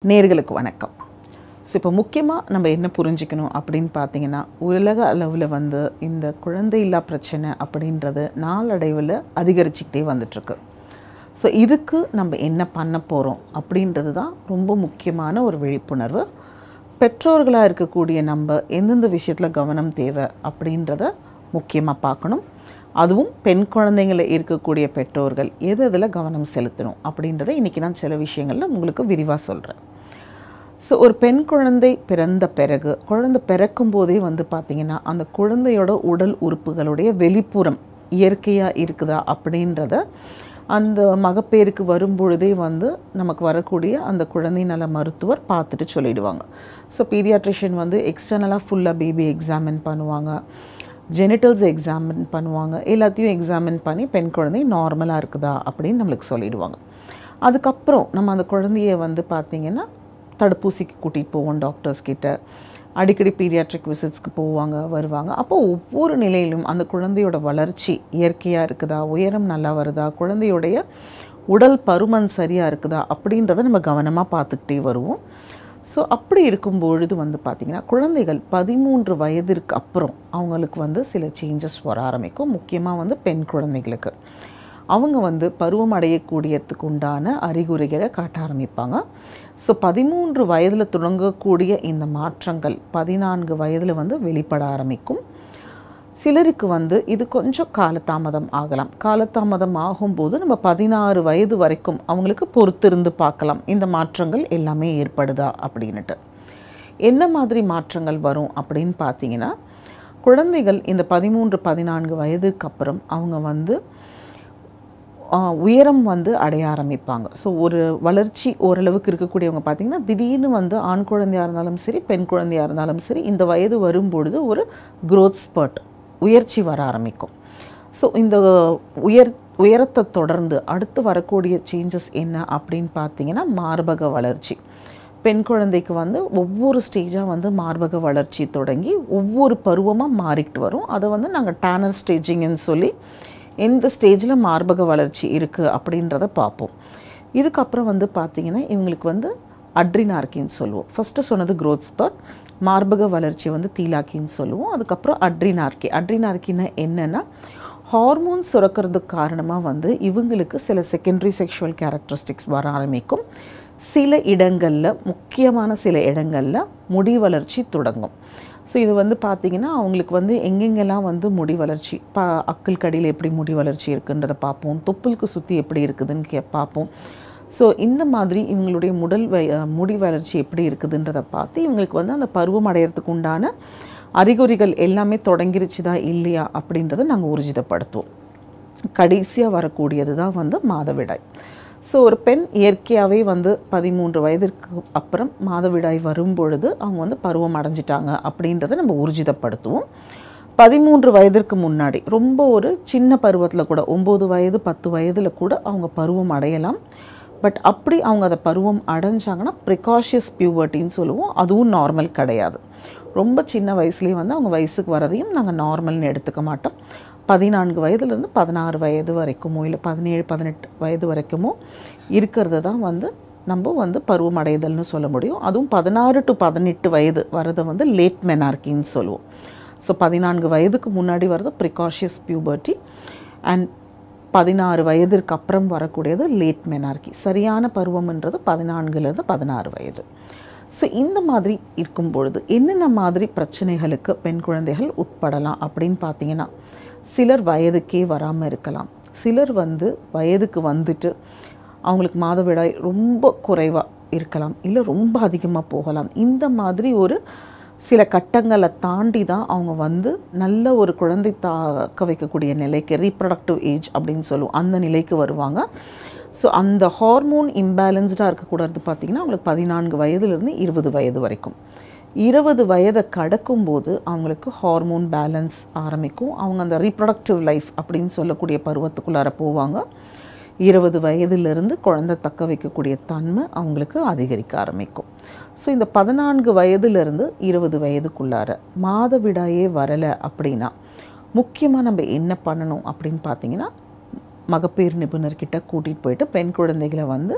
நேர்களுக்கு வணக்கம் ஸோ இப்போ முக்கியமாக நம்ம என்ன புரிஞ்சுக்கணும் அப்படின்னு பார்த்தீங்கன்னா உலக அளவில் வந்து இந்த குழந்தை இல்லா பிரச்சனை அப்படின்றது நாளடைவில் அதிகரிச்சுக்கிட்டே வந்துட்டுருக்கு ஸோ இதுக்கு நம்ம என்ன பண்ண போகிறோம் அப்படின்றது தான் ரொம்ப முக்கியமான ஒரு விழிப்புணர்வு பெற்றோர்களாக இருக்கக்கூடிய நம்ம எந்தெந்த விஷயத்தில் கவனம் தேவை அப்படின்றத முக்கியமாக பார்க்கணும் அதுவும் பெண் குழந்தைங்கள இருக்கக்கூடிய பெற்றோர்கள் எது எதில் கவனம் செலுத்தணும் அப்படின்றத இன்றைக்கி நான் சில விஷயங்களில் உங்களுக்கு விரிவாக சொல்கிறேன் ஸோ ஒரு பெண் குழந்தை பிறந்த பிறகு குழந்தை பிறக்கும் போதே வந்து பார்த்திங்கன்னா அந்த குழந்தையோட உடல் உறுப்புகளுடைய வெளிப்புறம் இயற்கையாக இருக்குதா அப்படின்றத அந்த மகப்பேருக்கு வரும்பொழுதே வந்து நமக்கு வரக்கூடிய அந்த குழந்தை நல மருத்துவர் பார்த்துட்டு சொல்லிடுவாங்க ஸோ பீடியாட்ரிஷியன் வந்து எக்ஸ்டர்னலாக ஃபுல்லாக பேபி எக்ஸாமின் பண்ணுவாங்க ஜெனிட்டல்ஸ் எக்ஸாமின் பண்ணுவாங்க எல்லாத்தையும் எக்ஸாமின் பண்ணி பெண் குழந்தை நார்மலாக இருக்குதா அப்படின்னு நம்மளுக்கு சொல்லிடுவாங்க அதுக்கப்புறம் நம்ம அந்த குழந்தைய வந்து பார்த்திங்கன்னா தடுப்பூசிக்கு கூட்டிகிட்டு போவோம் டாக்டர்ஸ் கிட்ட அடிக்கடி பீடியாட்ரிக் விசிட்ஸ்க்கு போவாங்க வருவாங்க அப்போ ஒவ்வொரு நிலையிலும் அந்த குழந்தையோட வளர்ச்சி இயற்கையாக இருக்குதா உயரம் நல்லா வருதா குழந்தையுடைய உடல் பருமன் சரியாக இருக்குதா அப்படின்றத நம்ம கவனமாக பார்த்துக்கிட்டே வருவோம் ஸோ அப்படி இருக்கும் பொழுது வந்து பார்த்திங்கன்னா குழந்தைகள் பதிமூன்று வயதிற்கு அப்புறம் அவங்களுக்கு வந்து சில சேஞ்சஸ் வர ஆரம்பிக்கும் முக்கியமாக வந்து பெண் குழந்தைகளுக்கு அவங்க வந்து பருவம் அடையக்கூடியதுக்கு உண்டான அறிகுறிகளை காட்ட ஆரம்பிப்பாங்க ஸோ பதிமூன்று வயதில் தொடங்கக்கூடிய இந்த மாற்றங்கள் பதினான்கு வயதில் வந்து வெளிப்பட ஆரம்பிக்கும் சிலருக்கு வந்து இது கொஞ்சம் காலதாமதம் ஆகலாம் காலதாமதம் ஆகும்போது நம்ம பதினாறு வயது வரைக்கும் அவங்களுக்கு பொறுத்திருந்து பார்க்கலாம் இந்த மாற்றங்கள் எல்லாமே ஏற்படுதா அப்படின்னுட்டு என்ன மாதிரி மாற்றங்கள் வரும் அப்படின்னு பார்த்தீங்கன்னா குழந்தைகள் இந்த பதிமூன்று பதினான்கு வயதுக்கு அப்புறம் அவங்க வந்து ஆஹ், உயரம் வந்து அடைய ஆரம்பிப்பாங்க ஸோ ஒரு வளர்ச்சி ஓரளவுக்கு இருக்கக்கூடியவங்க பார்த்திங்கன்னா திடீர்னு வந்து ஆண் குழந்தையாக இருந்தாலும் சரி பெண் குழந்தையாக இருந்தாலும் சரி இந்த வயது வரும்பொழுது ஒரு growth spurt உயர்ச்சி வர ஆரம்பிக்கும் ஸோ இந்த உயர் உயரத்தை தொடர்ந்து அடுத்து வரக்கூடிய சேஞ்சஸ் என்ன அப்படின்னு பார்த்தீங்கன்னா மார்பக வளர்ச்சி பெண் குழந்தைக்கு வந்து ஒவ்வொரு ஸ்டேஜாக வந்து மார்பக வளர்ச்சி தொடங்கி ஒவ்வொரு பருவமாக மாறிக்கிட்டு வரும் அதை வந்து நாங்கள் டேனர் ஸ்டேஜிங்னு சொல்லி எந்த ஸ்டேஜில் மார்பக வளர்ச்சி இருக்குது அப்படின்றத பார்ப்போம் இதுக்கப்புறம் வந்து பார்த்திங்கன்னா இவங்களுக்கு வந்து அட்ரினார்கின்னு சொல்லுவோம் ஃபஸ்ட்டு சொன்னது growth spurt மார்பக வளர்ச்சி வந்து தீலாக்கின்னு சொல்லுவோம் அதுக்கப்புறம் அட்ரினார்கி அட்ரினார்கின்னா என்னென்னா ஹார்மோன் சுரக்கிறதுக்கு காரணமாக வந்து இவங்களுக்கு சில செகண்டரி செக்ஷுவல் கேரக்டரிஸ்டிக்ஸ் வர ஆரம்பிக்கும் சில இடங்களில் முக்கியமான சில இடங்களில் முடி வளர்ச்சி தொடங்கும் ஸோ இது வந்து பார்த்திங்கன்னா அவங்களுக்கு வந்து எங்கெங்கெல்லாம் வந்து முடி வளர்ச்சி பா அக்கல் கடியில் எப்படி முடி வளர்ச்சி இருக்குன்றதை பார்ப்போம் தொப்புளுக்கு சுற்றி எப்படி இருக்குதுன்னு கே பார்ப்போம் ஸோ இந்த மாதிரி இவங்களுடைய முடல் வ முடி வளர்ச்சி எப்படி இருக்குதுன்றதை பார்த்து இவங்களுக்கு வந்து அந்த பருவம் அடையிறதுக்கு உண்டான அறிகுறிகள் எல்லாமே தொடங்கிருச்சுதா இல்லையா அப்படின்றத நாங்கள் ஊர்ஜிதப்படுத்துவோம் கடைசியாக வரக்கூடியது தான் வந்து மாதவிடாய் ஸோ ஒரு பெண் இயற்கையாகவே வந்து பதிமூன்று வயதிற்கு அப்புறம் மாதவிடாய் வரும் பொழுது அவங்க வந்து பருவம் அடைஞ்சிட்டாங்க அப்படின்றத நம்ம ஊர்ஜிதப்படுத்துவோம் பதிமூன்று வயதிற்கு முன்னாடி ரொம்ப ஒரு சின்ன பருவத்தில் கூட ஒம்பது வயது பத்து வயதில் கூட அவங்க பருவம் அடையலாம் பட் அப்படி அவங்க அதை பருவம் அடைஞ்சாங்கன்னா ப்ரிகாஷியஸ் பியூபர்ட்டின்னு சொல்லுவோம் அதுவும் நார்மல் கிடையாது ரொம்ப சின்ன வயசுலேயே வந்து அவங்க வயசுக்கு வரதையும் நாங்கள் நார்மல்னு எடுத்துக்க மாட்டோம் பதினான்கு வயதுலேருந்து பதினாறு வயது வரைக்குமோ இல்லை பதினேழு பதினெட்டு வயது வரைக்குமோ இருக்கிறது தான் வந்து நம்ம வந்து பருவம் அடைதல்னு சொல்ல முடியும் அதுவும் பதினாறு டு பதினெட்டு வயது வரதை வந்து லேட் மெனார்கின்னு சொல்லுவோம் ஸோ பதினான்கு வயதுக்கு முன்னாடி வரது ப்ரிகாஷியஸ் பியூபர்ட்டி அண்ட் பதினாறு வயதிற்கு அப்புறம் வரக்கூடியது லேட் மெனார்கி சரியான பருவம்ன்றது பதினான்குலேருந்து பதினாறு வயது ஸோ இந்த மாதிரி இருக்கும் பொழுது என்னென்ன மாதிரி பிரச்சனைகளுக்கு பெண் குழந்தைகள் உட்படலாம் அப்படின்னு பார்த்தீங்கன்னா சிலர் வயதுக்கே வராமல் இருக்கலாம் சிலர் வந்து வயதுக்கு வந்துட்டு அவங்களுக்கு மாதவிடாய் ரொம்ப குறைவாக இருக்கலாம் இல்லை ரொம்ப அதிகமாக போகலாம் இந்த மாதிரி ஒரு சில கட்டங்களை தாண்டி தான் அவங்க வந்து நல்ல ஒரு குழந்தை தாக்க வைக்கக்கூடிய நிலைக்கு ரீப்ரொடக்டிவ் ஏஜ் அப்படின்னு சொல்லுவோம் அந்த நிலைக்கு வருவாங்க ஸோ அந்த ஹார்மோன் இம்பேலன்ஸ்டாக இருக்கக்கூடாது பார்த்திங்கன்னா அவங்களுக்கு பதினான்கு வயதுலேருந்து இருபது வயது வரைக்கும் இருபது வயதை கடக்கும்போது அவங்களுக்கு ஹார்மோன் பேலன்ஸ் ஆரம்பிக்கும் அவங்க அந்த ரீப்ரொடக்டிவ் லைஃப் அப்படின்னு சொல்லக்கூடிய பருவத்துக்குள்ளார போவாங்க இருபது வயதிலிருந்து குழந்தை தக்க வைக்கக்கூடிய தன்மை அவங்களுக்கு அதிகரிக்க ஆரம்பிக்கும் ஸோ இந்த பதினான்கு வயதிலிருந்து இருபது வயதுக்குள்ளார மாதவிடாயே வரலை அப்படின்னா முக்கியமாக நம்ம என்ன பண்ணணும் அப்படின்னு பார்த்தீங்கன்னா மகப்பேறு நிபுணர்கிட்ட கூட்டிகிட்டு போயிட்டு பெண் குழந்தைகளை வந்து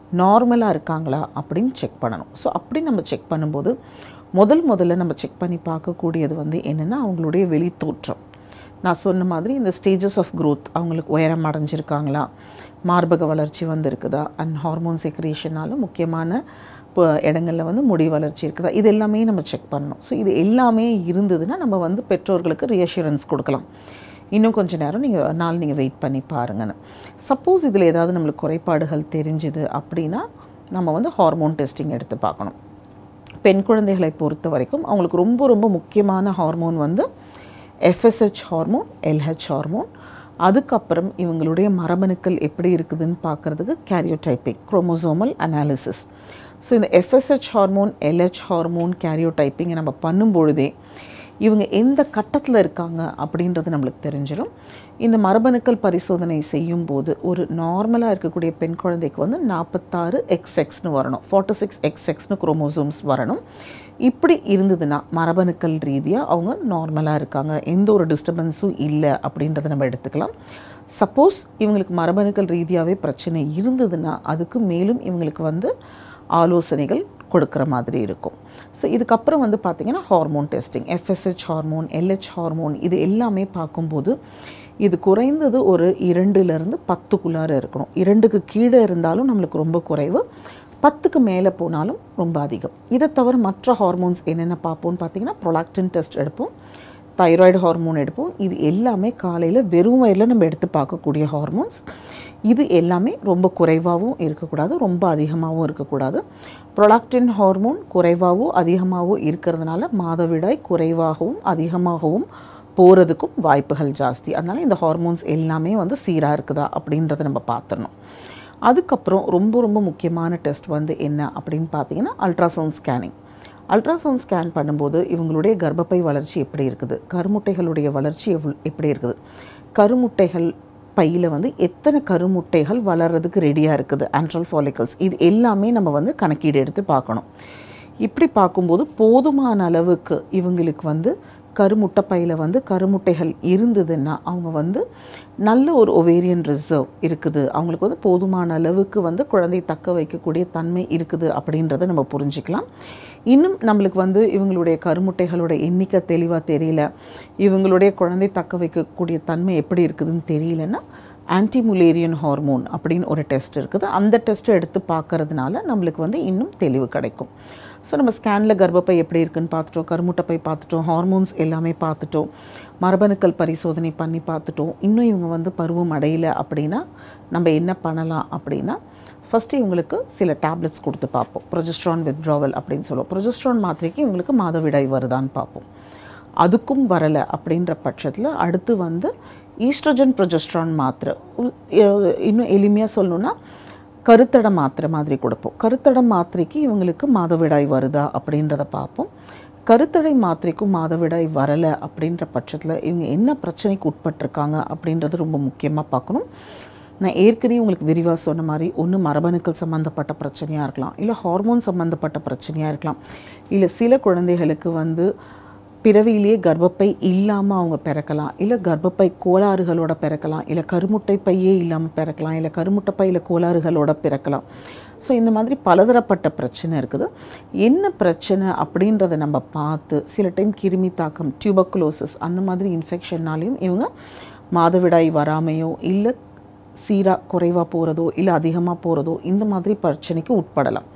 நார்மலாக இருக்காங்களா அப்படின்னு செக் பண்ணணும் ஸோ அப்படி நம்ம செக் பண்ணும்போது முதல் முதல்ல நம்ம செக் பண்ணி பார்க்கக்கூடியது வந்து என்னென்னா அவங்களுடைய வெளி தோற்றம் நான் சொன்ன மாதிரி இந்த ஸ்டேஜஸ் ஆஃப் growth அவங்களுக்கு உயரம் அடைஞ்சிருக்காங்களா மார்பக வளர்ச்சி வந்திருக்குதா அண்ட் ஹார்மோன் செக்ரேஷனால முக்கியமான இப்போ இடங்களில் வந்து முடி வளர்ச்சி இருக்குதா இது எல்லாமே நம்ம செக் பண்ணணும் ஸோ இது எல்லாமே இருந்ததுன்னா நம்ம வந்து பெற்றோர்களுக்கு ரியஷூரன்ஸ் கொடுக்கலாம் இன்னும் கொஞ்ச நேரம் நீங்கள் நாள் நீங்கள் வெயிட் பண்ணி பாருங்கன்னு சப்போஸ் இதில் ஏதாவது நம்மளுக்கு குறைபாடுகள் தெரிஞ்சுது அப்படின்னா நம்ம வந்து ஹார்மோன் டெஸ்டிங் எடுத்து பார்க்கணும் பெண் குழந்தைகளை பொறுத்த வரைக்கும் அவங்களுக்கு ரொம்ப ரொம்ப முக்கியமான ஹார்மோன் வந்து எஃப்எஸ்ஹெச் ஹார்மோன் எல்ஹெச் ஹார்மோன் அதுக்கப்புறம் இவங்களுடைய மரபணுக்கள் எப்படி இருக்குதுன்னு பார்க்குறதுக்கு கேரியோடைப்பிங் குரோமோசோமல் அனாலிசிஸ் ஸோ இந்த எஃப்எஸ்ஹெச் ஹார்மோன் எல்ஹெச் ஹார்மோன் கேரியோடைப்பிங்கை நம்ம பண்ணும் பொழுதே இவங்க எந்த கட்டத்தில் இருக்காங்க அப்படின்றது நம்மளுக்கு தெரிஞ்சிடும் இந்த மரபணுக்கள் பரிசோதனை செய்யும் போது ஒரு நார்மலாக இருக்கக்கூடிய பெண் குழந்தைக்கு வந்து நாற்பத்தாறு எக்ஸ் எக்ஸ்னு வரணும் ஃபார்ட்டி சிக்ஸ் எக்ஸ் எக்ஸ்னு குரோமோசோம்ஸ் வரணும் இப்படி இருந்ததுன்னா மரபணுக்கள் ரீதியாக அவங்க நார்மலாக இருக்காங்க எந்த ஒரு டிஸ்டர்பன்ஸும் இல்லை அப்படின்றத நம்ம எடுத்துக்கலாம் சப்போஸ் இவங்களுக்கு மரபணுக்கள் ரீதியாகவே பிரச்சனை இருந்ததுன்னா அதுக்கு மேலும் இவங்களுக்கு வந்து ஆலோசனைகள் கொடுக்குற மாதிரி இருக்கும் ஸோ இதுக்கப்புறம் வந்து பார்த்திங்கன்னா hormone testing FSH hormone LH hormone இது எல்லாமே பார்க்கும்போது இது குறைந்தது ஒரு இரண்டுலேருந்து பத்துக்குள்ளார இருக்கணும் இரண்டுக்கு கீழே இருந்தாலும் நம்மளுக்கு ரொம்ப குறைவு பத்துக்கு மேலே போனாலும் ரொம்ப அதிகம் இதை தவிர மற்ற ஹார்மோன்ஸ் என்னென்ன பார்ப்போம்னு பார்த்தீங்கன்னா ப்ரொலாக்டின் டெஸ்ட் எடுப்போம் தைராய்டு ஹார்மோன் எடுப்போம் இது எல்லாமே காலையில் வெறும் வயலில் நம்ம எடுத்து பார்க்கக்கூடிய ஹார்மோன்ஸ் இது எல்லாமே ரொம்ப குறைவாகவும் இருக்கக்கூடாது ரொம்ப அதிகமாகவும் இருக்கக்கூடாது ப்ரொலாக்டின் ஹார்மோன் குறைவாகவும் அதிகமாகவும் இருக்கிறதுனால மாதவிடாய் குறைவாகவும் அதிகமாகவும் போகிறதுக்கும் வாய்ப்புகள் ஜாஸ்தி அதனால் இந்த ஹார்மோன்ஸ் எல்லாமே வந்து சீராக இருக்குதா அப்படின்றத நம்ம பார்த்துடணும் அதுக்கப்புறம் ரொம்ப ரொம்ப முக்கியமான டெஸ்ட் வந்து என்ன அப்படின்னு பார்த்தீங்கன்னா அல்ட்ராசவுண்ட் ஸ்கேனிங் அல்ட்ராசவுண்ட் ஸ்கேன் பண்ணும்போது இவங்களுடைய கர்ப்பப்பை வளர்ச்சி எப்படி இருக்குது கருமுட்டைகளுடைய வளர்ச்சி எவ்வளோ எப்படி இருக்குது கருமுட்டைகள் பையில் வந்து எத்தனை கருமுட்டைகள் வளர்கிறதுக்கு ரெடியாக இருக்குது ஆண்ட்ரல் ஃபாலிகல்ஸ் இது எல்லாமே நம்ம வந்து கணக்கீடு எடுத்து பார்க்கணும் இப்படி பார்க்கும்போது போதுமான அளவுக்கு இவங்களுக்கு வந்து கருமுட்டை பையில் வந்து கருமுட்டைகள் இருந்ததுன்னா அவங்க வந்து நல்ல ஒரு ஒவேரியன் ரிசர்வ் இருக்குது அவங்களுக்கு வந்து போதுமான அளவுக்கு வந்து குழந்தை தக்க வைக்கக்கூடிய தன்மை இருக்குது அப்படின்றத நம்ம புரிஞ்சுக்கலாம் இன்னும் நம்மளுக்கு வந்து இவங்களுடைய கருமுட்டைகளோட எண்ணிக்கை தெளிவாக தெரியல இவங்களுடைய குழந்தை தக்க வைக்கக்கூடிய தன்மை எப்படி இருக்குதுன்னு தெரியலன்னா ஆன்டிமுலேரியன் ஹார்மோன் அப்படின்னு ஒரு டெஸ்ட் இருக்குது அந்த டெஸ்ட்டை எடுத்து பார்க்கறதுனால நம்மளுக்கு வந்து இன்னும் தெளிவு கிடைக்கும் ஸோ நம்ம ஸ்கேனில் கர்ப்பப்பை எப்படி இருக்குன்னு பார்த்துட்டோம் கருமுட்டைப்பை பார்த்துட்டோம் ஹார்மோன்ஸ் எல்லாமே பார்த்துட்டோம் மரபணுக்கள் பரிசோதனை பண்ணி பார்த்துட்டோம் இன்னும் இவங்க வந்து பருவம் அடையல அப்படின்னா நம்ம என்ன பண்ணலாம் அப்படின்னா ஃபஸ்ட்டு இவங்களுக்கு சில டேப்லெட்ஸ் கொடுத்து பார்ப்போம் ப்ரொஜெஸ்ட்ரான் வித்ட்ராவல் அப்படின்னு சொல்லுவோம் ப்ரொஜெஸ்ட்ரான் மாத்திரைக்கு இவங்களுக்கு மாதவிடாய் வருதான்னு பார்ப்போம் அதுக்கும் வரலை அப்படின்ற பட்சத்தில் அடுத்து வந்து ஈஸ்ட்ரஜன் ப்ரொஜெஸ்ட்ரான் மாத்திரை உ- எ- இன்னும் எளிமையாக சொல்லணுன்னா கருத்தடை மாத்திரை மாதிரி கொடுப்போம் கருத்தடை மாத்திரைக்கு இவங்களுக்கு மாதவிடாய் வருதா அப்படின்றத பார்ப்போம் கருத்தடை மாத்திரைக்கும் மாதவிடாய் வரலை அப்படின்ற பட்சத்தில் இவங்க என்ன பிரச்சனைக்கு உட்பட்டிருக்காங்க அப்படின்றது ரொம்ப முக்கியமாக பார்க்கணும் நான் ஏற்கனவே உங்களுக்கு விரிவாக சொன்ன மாதிரி ஒன்று மரபணுக்கள் சம்மந்தப்பட்ட பிரச்சனையாக இருக்கலாம் இல்லை ஹார்மோன் சம்மந்தப்பட்ட பிரச்சனையாக இருக்கலாம் இல்லை சில குழந்தைகளுக்கு வந்து பிறவியிலேயே கர்ப்பப்பை இல்லாமல் அவங்க பிறக்கலாம் இல்லை கர்ப்பப்பை கோளாறுகளோட பிறக்கலாம் இல்லை கருமுட்டை பையே இல்லாமல் பிறக்கலாம் இல்லை கருமுட்டை பையில் கோளாறுகளோட பிறக்கலாம் ஸோ இந்த மாதிரி பலதரப்பட்ட பிரச்சனை இருக்குது என்ன பிரச்சனை அப்படின்றத நம்ம பார்த்து சில டைம் கிருமி தாக்கம் டியூபக்குலோசிஸ் அந்த மாதிரி இன்ஃபெக்ஷன்னாலையும் இவங்க மாதவிடாய் வராமையோ இல்லை சீராக குறைவாக போகிறதோ இல்லை அதிகமாக போகிறதோ இந்த மாதிரி பிரச்சனைக்கு உட்படலாம்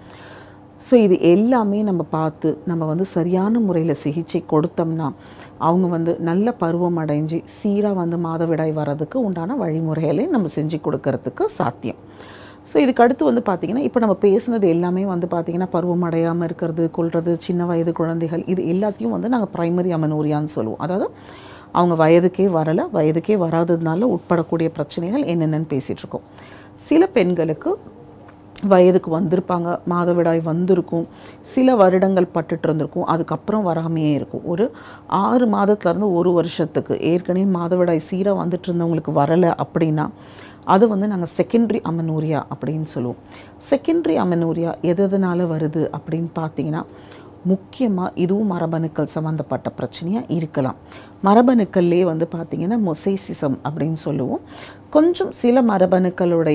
ஸோ இது எல்லாமே நம்ம பார்த்து நம்ம வந்து சரியான முறையில் சிகிச்சை கொடுத்தோம்னா அவங்க வந்து நல்ல பருவம் அடைஞ்சு சீராக வந்து மாதவிடாய் வர்றதுக்கு உண்டான வழிமுறைகளை நம்ம செஞ்சு கொடுக்கறதுக்கு சாத்தியம் ஸோ இதுக்கு அடுத்து வந்து பார்த்திங்கன்னா இப்போ நம்ம பேசுனது எல்லாமே வந்து பார்த்திங்கன்னா பருவம் அடையாமல் இருக்கிறது கொள்வது சின்ன வயது குழந்தைகள் இது எல்லாத்தையும் வந்து நாங்கள் ப்ரைமரி அமனோரியான்னு சொல்லுவோம் அதாவது அவங்க வயதுக்கே வரலை வயதுக்கே வராததுனால உட்படக்கூடிய பிரச்சனைகள் என்னென்னு பேசிகிட்டு இருக்கோம் சில பெண்களுக்கு வயதுக்கு வந்திருப்பாங்க மாதவிடாய் வந்திருக்கும் சில வருடங்கள் பட்டுட்டு இருந்திருக்கும் அதுக்கப்புறம் வராமையே இருக்கும் ஒரு ஆறு மாதத்துலேருந்து ஒரு வருஷத்துக்கு ஏற்கனவே மாதவிடாய் சீராக வந்துட்டு இருந்தவங்களுக்கு வரலை அப்படின்னா அது வந்து நாங்கள் செகண்டரி அமனூரியா அப்படின்னு சொல்லுவோம் செகண்டரி அமனூரியா எது எதனால வருது அப்படின்னு பார்த்தீங்கன்னா முக்கியமாக இதுவும் மரபணுக்கள் சம்மந்தப்பட்ட பிரச்சனையாக இருக்கலாம் மரபணுக்கள்லேயே வந்து பார்த்திங்கன்னா மொசைசிசம் அப்படின்னு சொல்லுவோம் கொஞ்சம் சில மரபணுக்களுடைய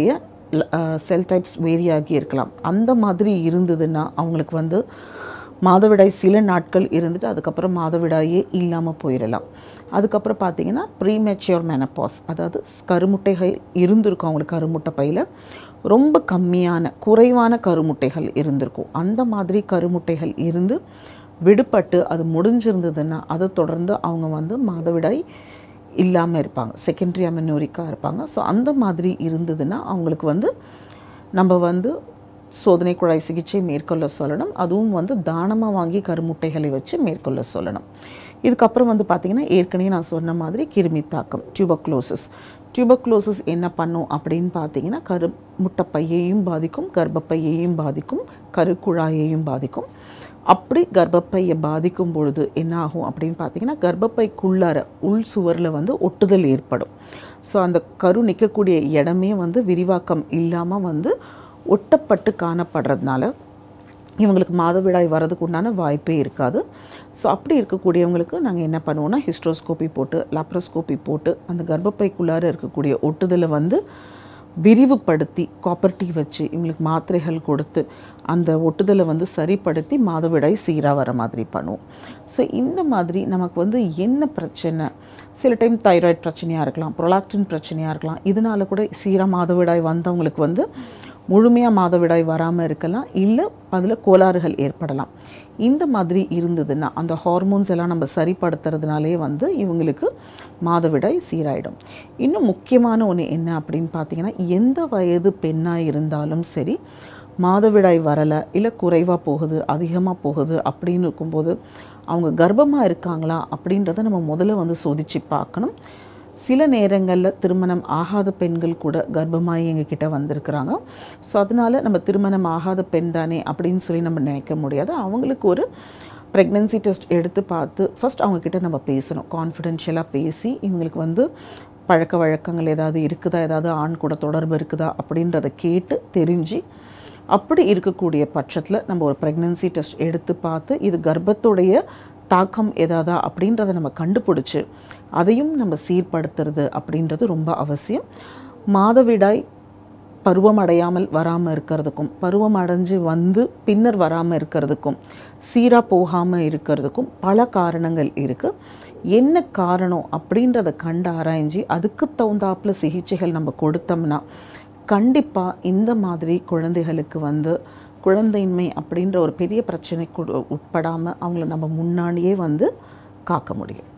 செல் டைப்ஸ் வேரி ஆகி இருக்கலாம் அந்த மாதிரி இருந்ததுன்னா அவங்களுக்கு வந்து மாதவிடாய் சில நாட்கள் இருந்துட்டு அதுக்கப்புறம் மாதவிடாயே இல்லாமல் போயிடலாம் அதுக்கப்புறம் பார்த்தீங்கன்னா ப்ரீமெச்சுவர் மெனப்பாஸ் அதாவது கருமுட்டைகள் இருந்திருக்கும் அவங்களுக்கு கருமுட்டை பையில் ரொம்ப கம்மியான குறைவான கருமுட்டைகள் இருந்திருக்கும் அந்த மாதிரி கருமுட்டைகள் இருந்து விடுபட்டு அது முடிஞ்சிருந்ததுன்னா அதை தொடர்ந்து அவங்க வந்து மாதவிடாய் இல்லாமல் இருப்பாங்க செகண்டரி அமெனோரிக்காக இருப்பாங்க ஸோ அந்த மாதிரி இருந்ததுன்னா அவங்களுக்கு வந்து நம்ம வந்து சோதனை குழாய் சிகிச்சை மேற்கொள்ள சொல்லணும் அதுவும் வந்து தானமாக வாங்கி கருமுட்டைகளை வச்சு மேற்கொள்ள சொல்லணும் இதுக்கப்புறம் வந்து பார்த்திங்கன்னா ஏற்கனவே நான் சொன்ன மாதிரி கிருமி தாக்கம் டியூபக்ளோசிஸ் டியூபக்ளோசிஸ் என்ன பண்ணும் அப்படின்னு பார்த்தீங்கன்னா கரு முட்டைப்பையையும் பாதிக்கும் கர்ப்பப்பையையும் பாதிக்கும் கருக்குழாயையும் பாதிக்கும் அப்படி கர்ப்பப்பையை பாதிக்கும் பொழுது என்ன ஆகும் அப்படின்னு பார்த்தீங்கன்னா கர்ப்பப்பைக்குள்ளார உள் சுவரில் வந்து ஒட்டுதல் ஏற்படும் ஸோ அந்த கரு நிற்கக்கூடிய இடமே வந்து விரிவாக்கம் இல்லாமல் வந்து ஒட்டப்பட்டு காணப்படுறதுனால இவங்களுக்கு மாதவிடாய் வரதுக்கு உண்டான வாய்ப்பே இருக்காது ஸோ அப்படி இருக்கக்கூடியவங்களுக்கு நாங்கள் என்ன பண்ணுவோம்னா ஹிஸ்ட்ரோஸ்கோப்பி போட்டு லாப்ரோஸ்கோப்பி போட்டு அந்த கர்ப்பப்பைக்குள்ளார இருக்கக்கூடிய ஒட்டுதலை வந்து விரிவுபடுத்தி காப்பர்ட்டி வச்சு இவங்களுக்கு மாத்திரைகள் கொடுத்து அந்த ஒட்டுதலை வந்து சரிப்படுத்தி மாதவிடாய் சீராக வர மாதிரி பண்ணுவோம் ஸோ இந்த மாதிரி நமக்கு வந்து என்ன பிரச்சனை சில டைம் தைராய்டு பிரச்சனையாக இருக்கலாம் ப்ரொலாக்டின் பிரச்சனையாக இருக்கலாம் இதனால கூட சீராக மாதவிடாய் வந்தவங்களுக்கு வந்து முழுமையாக மாதவிடாய் வராமல் இருக்கலாம் இல்லை அதில் கோளாறுகள் ஏற்படலாம் இந்த மாதிரி இருந்ததுன்னா அந்த ஹார்மோன்ஸ் எல்லாம் நம்ம சரிப்படுத்துறதுனாலே வந்து இவங்களுக்கு மாதவிடாய் சீராயிடும் இன்னும் முக்கியமான ஒன்று என்ன அப்படின்னு பார்த்தீங்கன்னா எந்த வயது பெண்ணாக இருந்தாலும் சரி மாதவிடாய் வரலை இல்லை குறைவாக போகுது அதிகமாக போகுது அப்படின்னு இருக்கும்போது அவங்க கர்ப்பமாக இருக்காங்களா அப்படின்றத நம்ம முதல்ல வந்து சோதித்து பார்க்கணும் சில நேரங்களில் திருமணம் ஆகாத பெண்கள் கூட கர்ப்பமாகி எங்ககிட்ட வந்திருக்கிறாங்க ஸோ அதனால் நம்ம திருமணம் ஆகாத பெண் தானே அப்படின்னு சொல்லி நம்ம நினைக்க முடியாது அவங்களுக்கு ஒரு ப்ரெக்னென்சி டெஸ்ட் எடுத்து பார்த்து ஃபஸ்ட் அவங்கக்கிட்ட நம்ம பேசணும் கான்ஃபிடென்ஷியலாக பேசி இவங்களுக்கு வந்து பழக்க வழக்கங்கள் ஏதாவது இருக்குதா ஏதாவது ஆண் கூட தொடர்பு இருக்குதா அப்படின்றத கேட்டு தெரிஞ்சு அப்படி இருக்கக்கூடிய பட்சத்தில் நம்ம ஒரு ப்ரெக்னென்சி டெஸ்ட் எடுத்து பார்த்து இது கர்ப்பத்துடைய தாக்கம் ஏதாதா அப்படின்றத நம்ம கண்டுபிடிச்சி அதையும் நம்ம சீர்படுத்துறது அப்படின்றது ரொம்ப அவசியம் மாதவிடாய் பருவம் அடையாமல் வராமல் இருக்கிறதுக்கும் பருவம் அடைஞ்சு வந்து பின்னர் வராமல் இருக்கிறதுக்கும் சீராக போகாமல் இருக்கிறதுக்கும் பல காரணங்கள் இருக்குது என்ன காரணம் அப்படின்றத கண்டு ஆராய்ஞ்சு அதுக்கு தகுந்தாப்புல சிகிச்சைகள் நம்ம கொடுத்தோம்னா கண்டிப்பாக இந்த மாதிரி குழந்தைகளுக்கு வந்து குழந்தையின்மை அப்படின்ற ஒரு பெரிய பிரச்சனைக்கு உட்படாமல் அவங்கள நம்ம முன்னாடியே வந்து காக்க முடியும்